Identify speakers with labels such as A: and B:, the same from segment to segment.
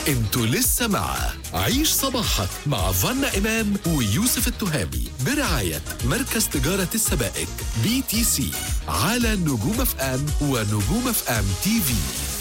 A: انتوا لسه مع عيش صباحك مع فنا إمام ويوسف التهامي برعاية مركز تجارة السبائك بي تي سي على نجوم اف ام ونجوم اف ام تي في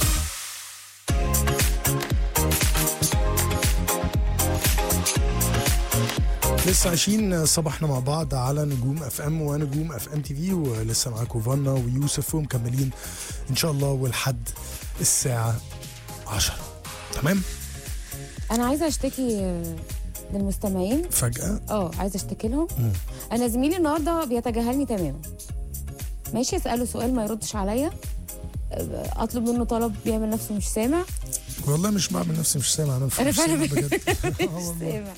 B: لسه عايشين صباحنا مع بعض على نجوم اف ام ونجوم اف ام تي في ولسه معاكم فانا ويوسف ومكملين ان شاء الله ولحد الساعه 10 تمام
C: انا عايزه اشتكي آه، للمستمعين
B: فجاه
C: اه عايزه اشتكي لهم انا زميلي النهارده بيتجاهلني تماما ماشي اساله سؤال ما يردش عليا آه، اطلب منه طلب بيعمل نفسه مش سامع
B: والله مش بعمل نفسي مش سامع انا
C: أنا
B: مش سامع
C: فعلا
B: بجد آه
C: مش
B: والله.
C: سامع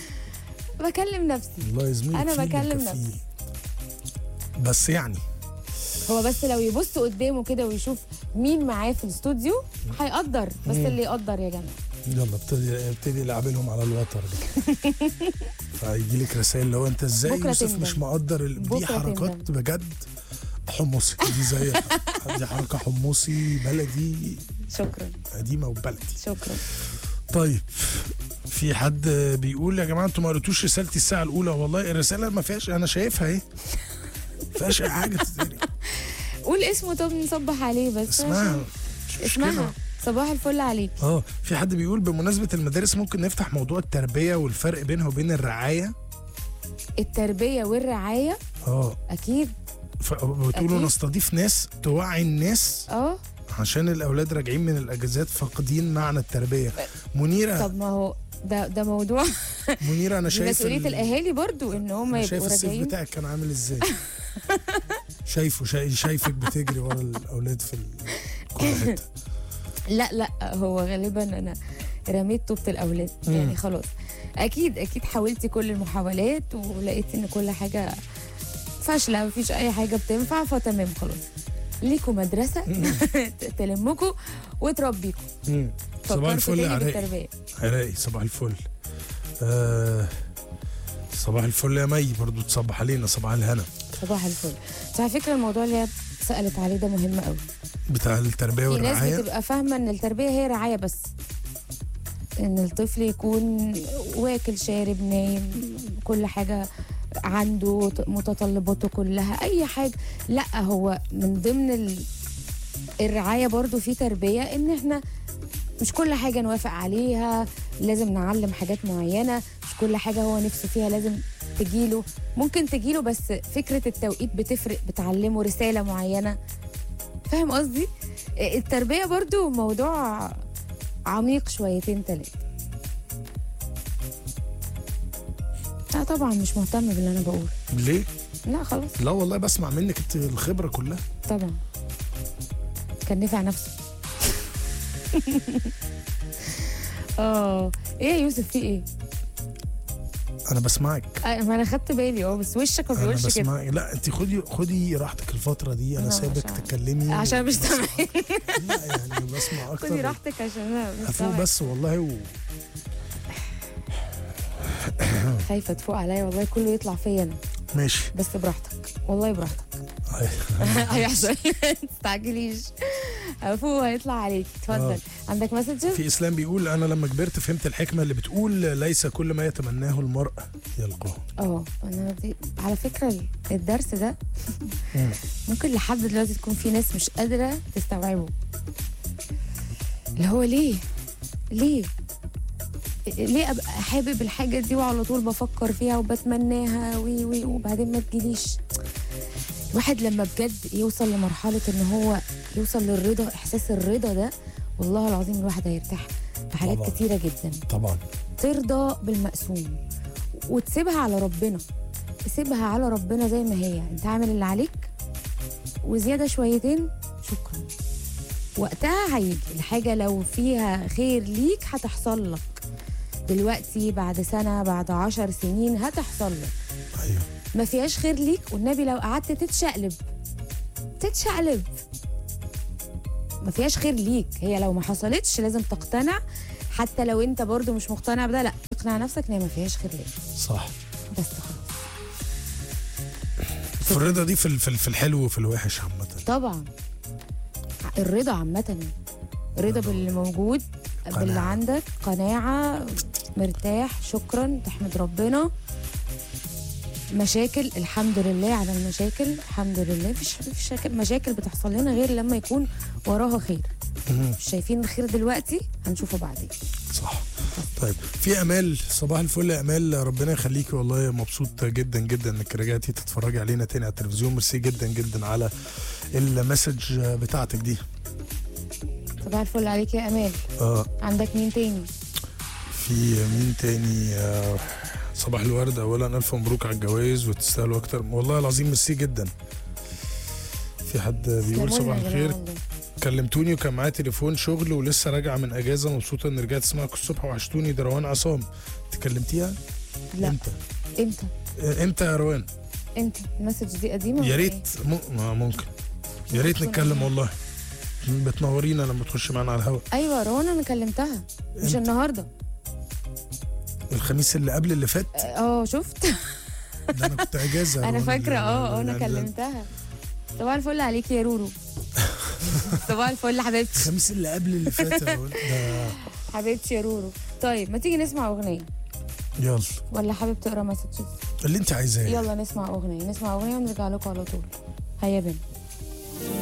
C: بكلم نفسي
B: والله يا زميلي
C: أنا
B: كفيل
C: بكلم
B: كفيل.
C: نفسي.
B: بس يعني
C: هو بس لو يبص قدامه كده ويشوف مين معاه في الاستوديو هيقدر بس اللي يقدر يا جماعه
B: يلا ابتدي ابتدي العب لهم على الوتر دي فيجي لك رسائل اللي هو انت ازاي
C: بكرة
B: يوسف
C: تندم.
B: مش مقدر ال... دي
C: بكرة
B: حركات
C: تندم.
B: بجد حمصي دي زي دي حركه حمصي بلدي
C: شكرا
B: قديمه وبلدي
C: شكرا
B: طيب في حد بيقول يا جماعه انتوا ما قريتوش رسالتي الساعه الاولى والله الرساله ما فيهاش انا شايفها اهي ما فيهاش اي حاجه تتقري
C: قول اسمه طب نصبح عليه بس
B: اسمها مش مشكلة.
C: اسمها صباح الفل عليك
B: اه في حد بيقول بمناسبه المدارس ممكن نفتح موضوع التربيه والفرق بينها وبين الرعايه
C: التربيه والرعايه
B: اه
C: اكيد
B: ف- بتقولوا
C: أكيد.
B: نستضيف ناس توعي الناس
C: اه
B: عشان الاولاد راجعين من الاجازات فاقدين معنى التربيه منيره
C: طب ما هو ده ده موضوع
B: منيره انا
C: دي
B: شايف
C: مسؤوليه
B: ال-
C: الاهالي برضو ان هم
B: أنا شايف
C: يبقوا
B: السيف
C: راجعين
B: بتاعك كان عامل ازاي شايفه شاي شايفك بتجري ورا الاولاد في ال- كل حته
C: لا لا هو غالبا انا رميت طوبة الاولاد يعني خلاص اكيد اكيد حاولتي كل المحاولات ولقيت ان كل حاجه فاشله مفيش اي حاجه بتنفع فتمام خلاص ليكوا مدرسه تلمكوا وتربيكوا
B: مم. صباح
C: فكرتوا
B: الفل يا
C: تاني
B: عراقي
C: بالتربيه
B: عراقي صباح الفل آه صباح الفل يا مي برضو تصبح علينا صباح الهنا
C: صباح الفل بس على فكره الموضوع اللي هي سالت عليه ده مهم قوي
B: بتاع التربيه
C: في ناس
B: والرعايه
C: بتبقى فاهمه ان التربيه هي رعايه بس ان الطفل يكون واكل شارب نايم كل حاجه عنده متطلباته كلها اي حاجه لا هو من ضمن ال- الرعايه برضو في تربيه ان احنا مش كل حاجه نوافق عليها لازم نعلم حاجات معينه مش كل حاجه هو نفسه فيها لازم تجيله ممكن تجيله بس فكره التوقيت بتفرق بتعلمه رساله معينه فاهم قصدي التربيه برضو موضوع عميق شويتين تلاتة لا طبعا مش مهتم باللي انا بقوله
B: ليه؟
C: لا خلاص
B: لا والله بسمع منك انت الخبره كلها
C: طبعا كان نفع نفسه اه ايه يا يوسف في ايه؟
B: انا بسمعك
C: آه، ما انا خدت بالي اه بس وشك ما
B: انا
C: بيقولش كده
B: بسمعك لا انت خدي خدي راحتك الفتره دي انا
C: آه،
B: سايبك
C: عشان-
B: تتكلمي
C: عشان مش
B: وبسمع.
C: سامعين
B: لا يعني بسمع اكتر
C: خدي راحتك عشان انا مش
B: افوق
C: سامعة.
B: بس والله و...
C: خايفه تفوق عليا والله كله يطلع فيا انا
B: ماشي
C: بس براحتك والله براحتك هيحصل ما تستعجليش افوق هيطلع عليك اتفضل
B: آه.
C: عندك مسجز
B: في اسلام بيقول انا لما كبرت فهمت الحكمه اللي بتقول ليس كل ما يتمناه المرء يلقاه
C: اه انا دي على فكره الدرس ده ممكن لحد دلوقتي تكون في ناس مش قادره تستوعبه اللي هو ليه ليه ليه ابقى حابب الحاجه دي وعلى طول بفكر فيها وبتمناها وي وي وبعدين ما تجيليش الواحد لما بجد يوصل لمرحله ان هو يوصل للرضا احساس الرضا ده والله العظيم الواحد هيرتاح في حاجات
B: طبعاً.
C: كتيره جدا
B: طبعا
C: ترضى بالمقسوم وتسيبها على ربنا سيبها على ربنا زي ما هي انت عامل اللي عليك وزياده شويتين شكرا وقتها هيجي الحاجه لو فيها خير ليك هتحصل لك دلوقتي بعد سنه بعد عشر سنين هتحصل لك
B: ايوه
C: ما فيهاش خير ليك والنبي لو قعدت تتشقلب تتشقلب ما فيهاش خير ليك هي لو ما حصلتش لازم تقتنع حتى لو انت برضو مش مقتنع بده لا اقنع نفسك ان هي ما فيهاش خير ليك
B: صح
C: بس خلاص
B: في الرضا دي في ال- في ال- في الحلو وفي الوحش عامه
C: طبعا الرضا عامة رضا باللي موجود باللي
B: قناعة.
C: عندك قناعه مرتاح شكرا تحمد ربنا مشاكل الحمد لله على المشاكل الحمد لله مفيش مفيش شك- مشاكل بتحصل لنا غير لما يكون وراها خير
B: مهم.
C: مش شايفين الخير دلوقتي هنشوفه بعدين
B: صح طيب في امال صباح الفل يا امال ربنا يخليكي والله مبسوط جدا جدا انك رجعتي تتفرجي علينا تاني على التلفزيون ميرسي جدا جدا على المسج بتاعتك دي
C: صباح الفل عليك يا امال
B: اه
C: عندك مين تاني
B: في مين تاني آه صباح الورد اولا الف مبروك على الجواز وتستاهلوا اكتر والله العظيم ميرسي جدا في حد بيقول
C: تسلموا
B: صباح
C: لنا يا
B: الخير
C: جماعة والله.
B: كلمتوني وكان معايا تليفون شغل ولسه راجعه من اجازه مبسوطه ان رجعت اسمعك الصبح وحشتوني ده روان عصام تكلمتيها
C: لا
B: امتى
C: امتى
B: آه، امتى يا روان
C: امتى المسج دي قديمه
B: يا
C: ولا
B: ريت م... ما ممكن يا ريت
C: شكراً.
B: نتكلم والله بتنورينا لما تخش معانا على الهواء
C: إيه؟ ايوه روان انا كلمتها مش
B: إمتى؟
C: النهارده
B: الخميس اللي قبل اللي فات
C: اه شفت
B: ده انا كنت اجازه يا
C: انا
B: روان.
C: فاكره اه انا
B: لا- لا- لا.
C: كلمتها صباح الفل عليك يا رورو صباح الفل حبيبتي
B: الخميس اللي قبل اللي فات يا روان. ده
C: حبيبتي يا رورو طيب ما تيجي نسمع اغنيه
B: يلا
C: ولا حابب تقرا مسجز
B: اللي انت عايزاه
C: يلا نسمع اغنيه نسمع اغنيه ونرجع لكم على طول هيا بنا